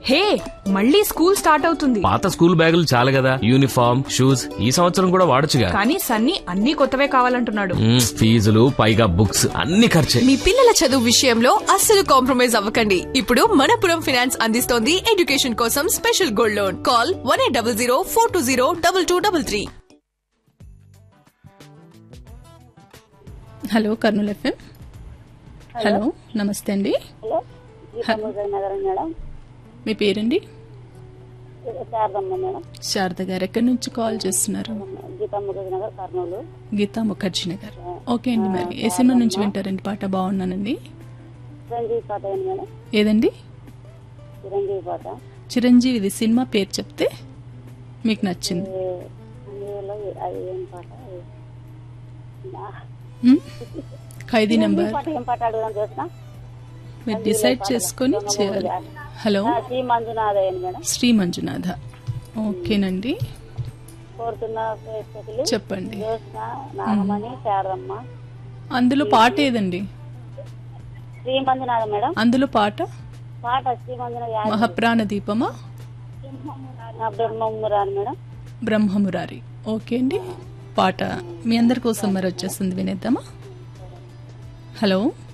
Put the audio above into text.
హే మళ్ళీ school start అవుతుంది పాత స్కూల్ బ్యాగులు చాలు కదా యూనిఫామ్ షూస్ ఈ సంవత్సరం కూడా వాడొచ్చుగా కానీ సన్నీ అన్ని కొత్తవే కావాలంటున్నాడు మ్మ్, ఫీజులు పైగా బుక్స్ అన్ని ఖర్చే మీ పిల్లల చదువు విషయంలో అస్సలు కాంప్రమైజ్ అవ్వకండి ఇప్పుడు మనపురం ఫైనాన్స్ అందిస్తోంది ఎడ్యుకేషన్ కోసం special gold loan call one eight double zero four two zero double two double three hello Kurnool FM hello నమస్తే అండి హలో గీతామూజ నగరం మేడం మీ పేరండి శారదమ్మ మేడం శారద గారు ఎక్కడి నుంచి కాల్ చేస్తున్నారు గీతామూజ నగర్ కర్నూలు గీతా ముఖర్జీ నగర్ ఓకే అండి మరి ఏ సినిమా నుంచి వింటారండి పాట బాగున్నానండి చిరంజీవి పాట ఏంటి మేడం ఏదండి చిరంజీవి పాట చిరంజీవిది సినిమా పేరు చెప్తే మీకు నచ్చింది ఏ, అందులో అది ఏం పాట నా- మ్? ఖైదీ నెంబర్ పాట ఏం పాట అడుగుదాం చూసిన మీరు డిసైడ్ చేసుకొని చేయాలి హలో శ్రీ మంజునాథ ఏంటి మేడం శ్రీ మంజునాథ ఓకేనండి కోరుతున్న ప్రేక్షకులు చెప్పండి జ్యోత్స్న నాగమణి శారదమ్మ అందులో పాట ఏదండి శ్రీ మంజునాథ మేడం అందులో పాట పాట శ్రీ మంజునాథ మహాప్రాణ దీపమా బ్రహ్మమురాని మేడం బ్రహ్మమురారి ఓకే అండి పాట మీ అందరి కోసం మరి వచ్చేస్తుంది వినేద్దామా హలో